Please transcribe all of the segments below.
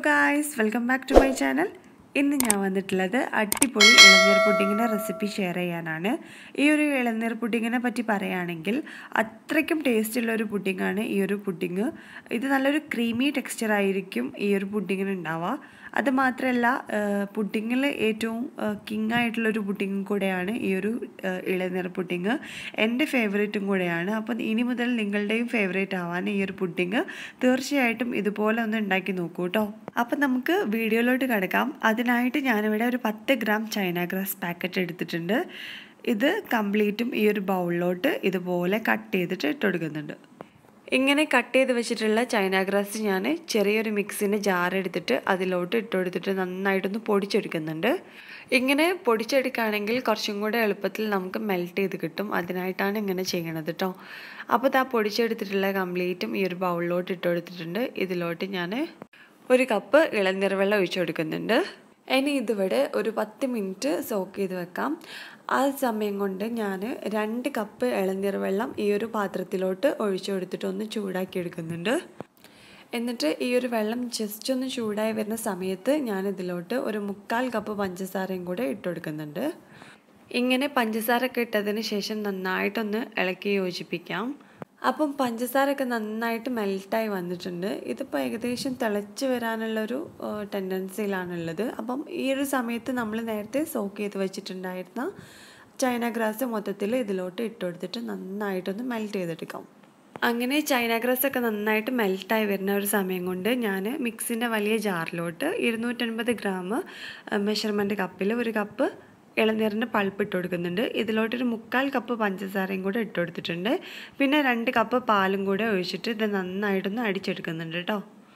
guys welcome back to my channel ഇന്ന് ഞാൻ വന്നിട്ടുള്ളത് അടിപൊളി ഇളനീർ പുഡിങ്ങിൻ്റെ റെസിപ്പി ഷെയർ ചെയ്യാനാണ് ഈ ഒരു ഇളനീർ പുഡിങ്ങിനെ പറ്റി പറയുകയാണെങ്കിൽ അത്രയ്ക്കും ടേസ്റ്റുള്ള ഒരു പുഡിങ്ങാണ് ഈ ഒരു പുഡിങ് ഇത് നല്ലൊരു ക്രീമി ടെക്സ്ചർ ആയിരിക്കും ഈ ഒരു പുഡിങ്ങിന് ഉണ്ടാവുക അത് മാത്രമല്ല പുഡിങ്ങിൽ ഏറ്റവും കിങ് ആയിട്ടുള്ളൊരു പുഡിങ്ങും കൂടെയാണ് ഈ ഒരു ഇളനീർ പുഡിങ് എൻ്റെ ഫേവറേറ്റും കൂടെയാണ് അപ്പം ഇനി മുതൽ നിങ്ങളുടെയും ഫേവറേറ്റ് ആവാൻ ഈ ഒരു പുഡിങ് തീർച്ചയായിട്ടും ഇതുപോലെ ഒന്ന് ഉണ്ടാക്കി നോക്കൂ കേട്ടോ അപ്പം നമുക്ക് വീഡിയോയിലോട്ട് കിടക്കാം അതിനായിട്ട് ഞാനിവിടെ ഒരു പത്ത് ഗ്രാം ചൈന ഗ്രാസ് പാക്കറ്റ് എടുത്തിട്ടുണ്ട് ഇത് കംപ്ലീറ്റും ഈ ഒരു ബൗളിലോട്ട് ഇതുപോലെ കട്ട് ചെയ്തിട്ട് ഇട്ട് കൊടുക്കുന്നുണ്ട് ഇങ്ങനെ കട്ട് ചെയ്ത് വെച്ചിട്ടുള്ള ചൈന ഗ്രാസ് ഞാൻ ചെറിയൊരു മിക്സിൻ്റെ ജാർ എടുത്തിട്ട് അതിലോട്ട് ഇട്ട് കൊടുത്തിട്ട് നന്നായിട്ടൊന്ന് പൊടിച്ചെടുക്കുന്നുണ്ട് ഇങ്ങനെ പൊടിച്ചെടുക്കുകയാണെങ്കിൽ കുറച്ചും കൂടെ എളുപ്പത്തിൽ നമുക്ക് മെൽറ്റ് ചെയ്ത് കിട്ടും അതിനായിട്ടാണ് ഇങ്ങനെ ചെയ്യണത് കേട്ടോ അപ്പോൾ ഇതാ പൊടിച്ചെടുത്തിട്ടുള്ള കംപ്ലീറ്റും ഈ ഒരു ബൗളിലോട്ട് ഇട്ട് കൊടുത്തിട്ടുണ്ട് ഇതിലോട്ട് ഞാൻ ഒരു കപ്പ് ഇളനീർ വെള്ളം ഒഴിച്ചു കൊടുക്കുന്നുണ്ട് ഇനി ഇതിവിടെ ഒരു പത്ത് മിനിറ്റ് സോക്ക് ചെയ്ത് വെക്കാം ആ സമയം കൊണ്ട് ഞാൻ രണ്ട് കപ്പ് ഇളനീർ വെള്ളം ഈ ഒരു പാത്രത്തിലോട്ട് ഒഴിച്ചു കൊടുത്തിട്ട് ഒന്ന് ചൂടാക്കി എടുക്കുന്നുണ്ട് എന്നിട്ട് ഈ ഒരു വെള്ളം ജസ്റ്റ് ഒന്ന് ചൂടായി വരുന്ന സമയത്ത് ഞാൻ ഇതിലോട്ട് ഒരു മുക്കാൽ കപ്പ് പഞ്ചസാരയും കൂടെ ഇട്ട് കൊടുക്കുന്നുണ്ട് ഇങ്ങനെ പഞ്ചസാര ഒക്കെ ഇട്ടതിന് ശേഷം നന്നായിട്ടൊന്ന് ഇളക്കി യോജിപ്പിക്കാം അപ്പം പഞ്ചസാരയൊക്കെ നന്നായിട്ട് മെൽറ്റായി വന്നിട്ടുണ്ട് ഇതിപ്പോൾ ഏകദേശം തിളച്ച് വരാനുള്ളൊരു ടെൻഡൻസിയിലാണുള്ളത് അപ്പം ഈ ഒരു സമയത്ത് നമ്മൾ നേരത്തെ സോക്ക് ചെയ്ത് വെച്ചിട്ടുണ്ടായിരുന്ന ചൈന ഗ്രാസ് മൊത്തത്തിൽ ഇതിലോട്ട് ഇട്ട് കൊടുത്തിട്ട് നന്നായിട്ടൊന്ന് മെൽറ്റ് ചെയ്തെടുക്കാം അങ്ങനെ ചൈന ഗ്രാസ് ഒക്കെ നന്നായിട്ട് മെൽറ്റായി വരുന്ന ഒരു സമയം കൊണ്ട് ഞാൻ മിക്സിൻ്റെ വലിയ ജാറിലോട്ട് ഇരുന്നൂറ്റൻപത് ഗ്രാം മെഷർമെൻറ്റ് കപ്പിൽ ഒരു കപ്പ് ഇളനീറിൻ്റെ പൾപ്പ് ഇട്ട് കൊടുക്കുന്നുണ്ട് ഇതിലോട്ടൊരു മുക്കാൽ കപ്പ് പഞ്ചസാരയും കൂടെ ഇട്ട് കൊടുത്തിട്ടുണ്ട് പിന്നെ രണ്ട് കപ്പ് പാലും കൂടെ ഒഴിച്ചിട്ട് ഇത് നന്നായിട്ടൊന്ന് അടിച്ചെടുക്കുന്നുണ്ട് കേട്ടോ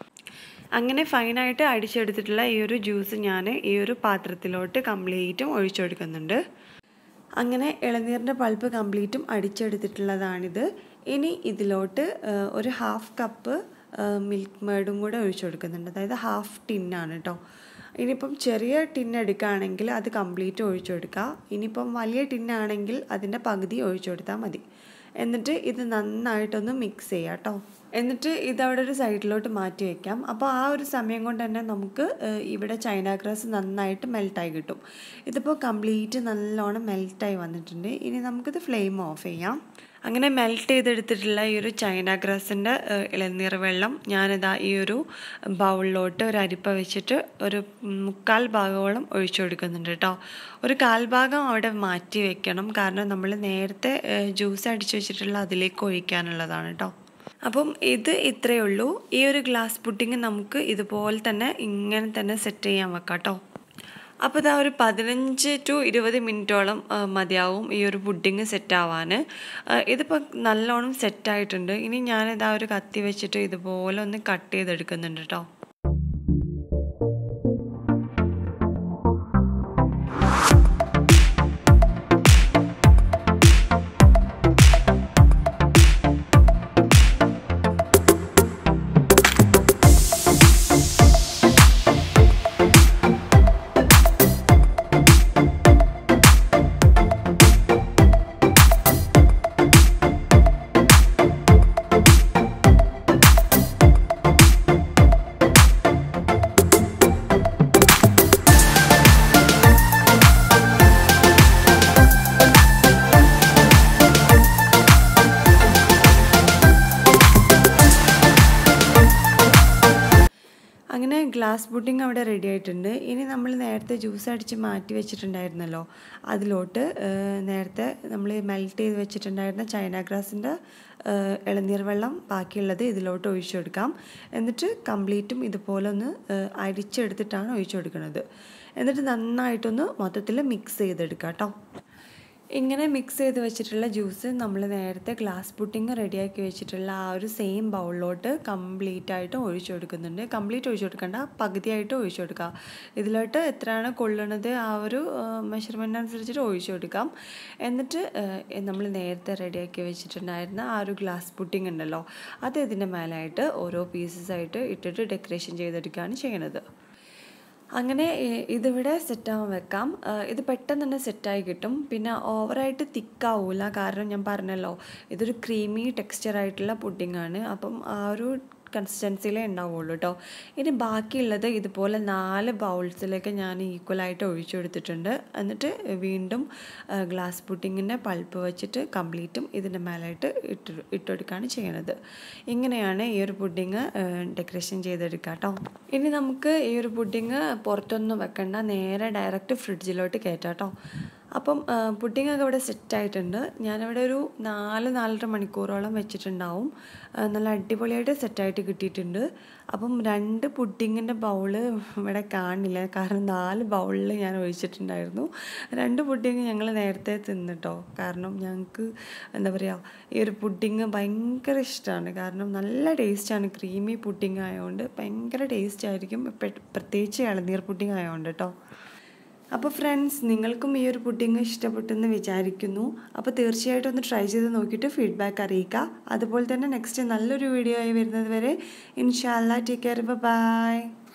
അങ്ങനെ ഫൈനായിട്ട് അടിച്ചെടുത്തിട്ടുള്ള ഈ ഒരു ജ്യൂസ് ഞാൻ ഈ ഒരു പാത്രത്തിലോട്ട് കംപ്ലീറ്റും ഒഴിച്ചു കൊടുക്കുന്നുണ്ട് അങ്ങനെ ഇളനീറിൻ്റെ പൾപ്പ് കംപ്ലീറ്റും അടിച്ചെടുത്തിട്ടുള്ളതാണിത് ഇനി ഇതിലോട്ട് ഒരു ഹാഫ് കപ്പ് മിൽക്ക് മേഡും കൂടെ ഒഴിച്ചു കൊടുക്കുന്നുണ്ട് അതായത് ഹാഫ് ടിന്നാണ് കേട്ടോ ഇനിയിപ്പം ചെറിയ ടിൻ എടുക്കുകയാണെങ്കിൽ അത് കംപ്ലീറ്റ് ഒഴിച്ചു കൊടുക്കുക ഇനിയിപ്പം വലിയ ടിന്നാണെങ്കിൽ അതിൻ്റെ പകുതി ഒഴിച്ചു കൊടുത്താൽ മതി എന്നിട്ട് ഇത് നന്നായിട്ടൊന്ന് മിക്സ് ചെയ്യാം കേട്ടോ എന്നിട്ട് ഇതവിടെ ഒരു സൈഡിലോട്ട് മാറ്റി വയ്ക്കാം അപ്പോൾ ആ ഒരു സമയം കൊണ്ട് തന്നെ നമുക്ക് ഇവിടെ ചൈന ഗ്രാസ് നന്നായിട്ട് മെൽറ്റായി കിട്ടും ഇതിപ്പോൾ കംപ്ലീറ്റ് നല്ലോണം മെൽറ്റായി വന്നിട്ടുണ്ട് ഇനി നമുക്കിത് ഫ്ലെയിം ഓഫ് ചെയ്യാം അങ്ങനെ മെൽറ്റ് ചെയ്തെടുത്തിട്ടുള്ള ഈ ഒരു ചൈന ഗ്രാസിൻ്റെ ഇളനീർ വെള്ളം ഞാനിതാ ഈ ഒരു ബൗളിലോട്ട് ഒരു അരിപ്പ വെച്ചിട്ട് ഒരു മുക്കാൽ ഭാഗത്തോളം ഒഴിച്ചു കൊടുക്കുന്നുണ്ട് കേട്ടോ ഒരു കാൽ ഭാഗം അവിടെ മാറ്റി വെക്കണം കാരണം നമ്മൾ നേരത്തെ ജ്യൂസ് അടിച്ചു വെച്ചിട്ടുള്ള അതിലേക്ക് ഒഴിക്കാനുള്ളതാണ് കേട്ടോ അപ്പം ഇത് ഇത്രയേ ഉള്ളൂ ഈ ഒരു ഗ്ലാസ് പുഡിങ് നമുക്ക് ഇതുപോലെ തന്നെ ഇങ്ങനെ തന്നെ സെറ്റ് ചെയ്യാൻ വെക്കാം കേട്ടോ അപ്പോൾ ഇതാ ഒരു പതിനഞ്ച് ടു ഇരുപത് മിനിറ്റോളം മതിയാവും ഈ ഒരു പുഡിങ് സെറ്റാവാൻ ഇതിപ്പോൾ നല്ലോണം സെറ്റായിട്ടുണ്ട് ഇനി ഞാനിതാ ഒരു കത്തി വെച്ചിട്ട് ഇതുപോലെ ഒന്ന് കട്ട് ചെയ്തെടുക്കുന്നുണ്ട് കേട്ടോ അങ്ങനെ ഗ്ലാസ് പുഡിങ് അവിടെ റെഡി ആയിട്ടുണ്ട് ഇനി നമ്മൾ നേരത്തെ ജ്യൂസ് അടിച്ച് മാറ്റി വെച്ചിട്ടുണ്ടായിരുന്നല്ലോ അതിലോട്ട് നേരത്തെ നമ്മൾ മെൽറ്റ് ചെയ്ത് വെച്ചിട്ടുണ്ടായിരുന്ന ചൈന ഗ്രാസിൻ്റെ ഇളനീർ വെള്ളം ബാക്കിയുള്ളത് ഇതിലോട്ട് ഒഴിച്ചു കൊടുക്കാം എന്നിട്ട് കംപ്ലീറ്റും ഇതുപോലെ ഒന്ന് അരിച്ചെടുത്തിട്ടാണ് ഒഴിച്ചു കൊടുക്കുന്നത് എന്നിട്ട് നന്നായിട്ടൊന്ന് മൊത്തത്തിൽ മിക്സ് ചെയ്തെടുക്കാം കേട്ടോ ഇങ്ങനെ മിക്സ് ചെയ്ത് വെച്ചിട്ടുള്ള ജ്യൂസ് നമ്മൾ നേരത്തെ ഗ്ലാസ് പുഡിങ് റെഡിയാക്കി വെച്ചിട്ടുള്ള ആ ഒരു സെയിം ബൗളിലോട്ട് കംപ്ലീറ്റ് ആയിട്ട് ഒഴിച്ചു കൊടുക്കുന്നുണ്ട് കംപ്ലീറ്റ് ഒഴിച്ചു കൊടുക്കണ്ട പകുതിയായിട്ട് ഒഴിച്ചു കൊടുക്കുക ഇതിലോട്ട് എത്രയാണ് കൊള്ളുന്നത് ആ ഒരു മെഷർമെൻ്റ് അനുസരിച്ചിട്ട് ഒഴിച്ചു കൊടുക്കാം എന്നിട്ട് നമ്മൾ നേരത്തെ റെഡിയാക്കി വെച്ചിട്ടുണ്ടായിരുന്ന ആ ഒരു ഗ്ലാസ് പുഡിങ് ഉണ്ടല്ലോ അത് ഇതിൻ്റെ മേലായിട്ട് ഓരോ പീസസ് ആയിട്ട് ഇട്ടിട്ട് ഡെക്കറേഷൻ ചെയ്തെടുക്കുകയാണ് ചെയ്യണത് അങ്ങനെ ഇതിവിടെ സെറ്റാവാൻ വെക്കാം ഇത് പെട്ടെന്ന് തന്നെ സെറ്റായി കിട്ടും പിന്നെ ഓവറായിട്ട് തിക്കാവൂല കാരണം ഞാൻ പറഞ്ഞല്ലോ ഇതൊരു ക്രീമി ടെക്സ്ചർ ആയിട്ടുള്ള പുഡിംഗ് ആണ് അപ്പം ആ ഒരു കൺസിസ്റ്റൻസിയിലേ ഉണ്ടാവുള്ളൂ കേട്ടോ ഇനി ബാക്കിയുള്ളത് ഇതുപോലെ നാല് ബൗൾസിലേക്ക് ഞാൻ ഈക്വലായിട്ട് ഒഴിച്ചു കൊടുത്തിട്ടുണ്ട് എന്നിട്ട് വീണ്ടും ഗ്ലാസ് പുഡിങ്ങിൻ്റെ പൾപ്പ് വെച്ചിട്ട് കംപ്ലീറ്റും ഇതിൻ്റെ മേലായിട്ട് ഇട്ട് ഇട്ടുകൊടുക്കുകയാണ് ചെയ്യണത് ഇങ്ങനെയാണ് ഈ ഒരു പുഡിങ് ഡെക്കറേഷൻ ചെയ്തെടുക്കുക കേട്ടോ ഇനി നമുക്ക് ഈ ഒരു പുഡിങ് പുറത്തൊന്നും വെക്കണ്ട നേരെ ഡയറക്റ്റ് ഫ്രിഡ്ജിലോട്ട് കയറ്റാം കേട്ടോ അപ്പം പുഡിംഗ് ഒക്കെ ഇവിടെ സെറ്റായിട്ടുണ്ട് ഞാനിവിടെ ഒരു നാല് നാലര മണിക്കൂറോളം വെച്ചിട്ടുണ്ടാവും നല്ല അടിപൊളിയായിട്ട് സെറ്റായിട്ട് കിട്ടിയിട്ടുണ്ട് അപ്പം രണ്ട് പുഡിങ്ങിൻ്റെ ബൗള് ഇവിടെ കാണില്ല കാരണം നാല് ബൗളിൽ ഞാൻ ഒഴിച്ചിട്ടുണ്ടായിരുന്നു രണ്ട് പുഡിങ് ഞങ്ങൾ നേരത്തെ തിന്നിട്ടോ കാരണം ഞങ്ങൾക്ക് എന്താ പറയുക ഈ ഒരു പുഡിങ് ഭയങ്കര ഇഷ്ടമാണ് കാരണം നല്ല ടേസ്റ്റാണ് ക്രീമി പുഡിങ് ആയതുകൊണ്ട് ഭയങ്കര ടേസ്റ്റ് ആയിരിക്കും പ്രത്യേകിച്ച് ഇളനീർ പുഡിങ് ആയതുകൊണ്ട് കേട്ടോ അപ്പോൾ ഫ്രണ്ട്സ് നിങ്ങൾക്കും ഈ ഒരു പുഡിങ് ഇഷ്ടപ്പെട്ടെന്ന് വിചാരിക്കുന്നു അപ്പോൾ തീർച്ചയായിട്ടും ഒന്ന് ട്രൈ ചെയ്ത് നോക്കിയിട്ട് ഫീഡ്ബാക്ക് അറിയിക്കുക അതുപോലെ തന്നെ നെക്സ്റ്റ് നല്ലൊരു വീഡിയോ ആയി വരുന്നത് വരെ ഇൻഷാല്ല ടേക്ക് കെയർ ബൈ